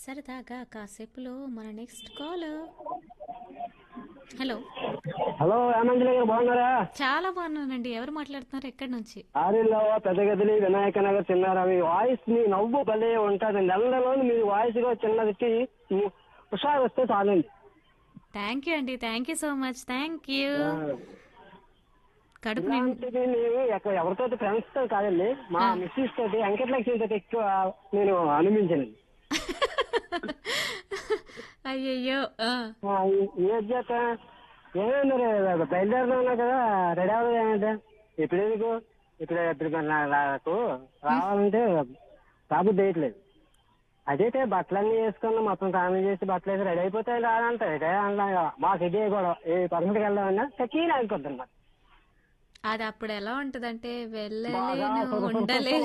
సరదాగా కాసేపులో మన next call hello hello Ramanjali గారు బాగున్నారా చాలా బాగున్నానండి ఎవరు మాట్లాడుతున్నారు ఎక్కడి నుంచి ఆరిలో పెద్ద గదిలి వినాయక నగర్ చిన్నారా మీ వాయిస్ మీ నవ్వు భలే ఉంటుంది నెలలో మీ వాయిస్ గా చిన్నదికి హుషారు వస్తే చాలండి థ్యాంక్ యూ అండి thank you so much thank you కడుపు నిండి ఇలాంటిది నేను ఎక్క- ఎవరితో ఫ్రెండ్స్ తో కాదండి మా మిస్సెస్ తోటి వెంకటలక్ష్మి తోటి ఎక్కువ నేను అనిపించాను అయ్యయ్యో ఆ. ఏ చేత ఏమైంది బయలుదేరుతున్నా కదా రెడీ అవ్వదు ఏమంటే ఇప్పుడు ఎందుకు ఇప్పుడు ఇప్పుడు మరి నా- నాకు రావాలంటే రాబుద్ది వేయట్లేదు అదైతే బట్టలన్నీ వేసుకుని మొత్తం స్నానం చేసి బట్టలు వేసి రెడీ అయిపోతే రాదంట రెడీ అంటాం మాకు ఇదే కూడా ఏ పర్మిట్కి వెళ్దామన్నా చక్కీ ఆగిపోద్ది అది అప్పుడు ఎలా ఉంటదంటే బాగా వెళ్ళలేను సురసుర ఉండలేను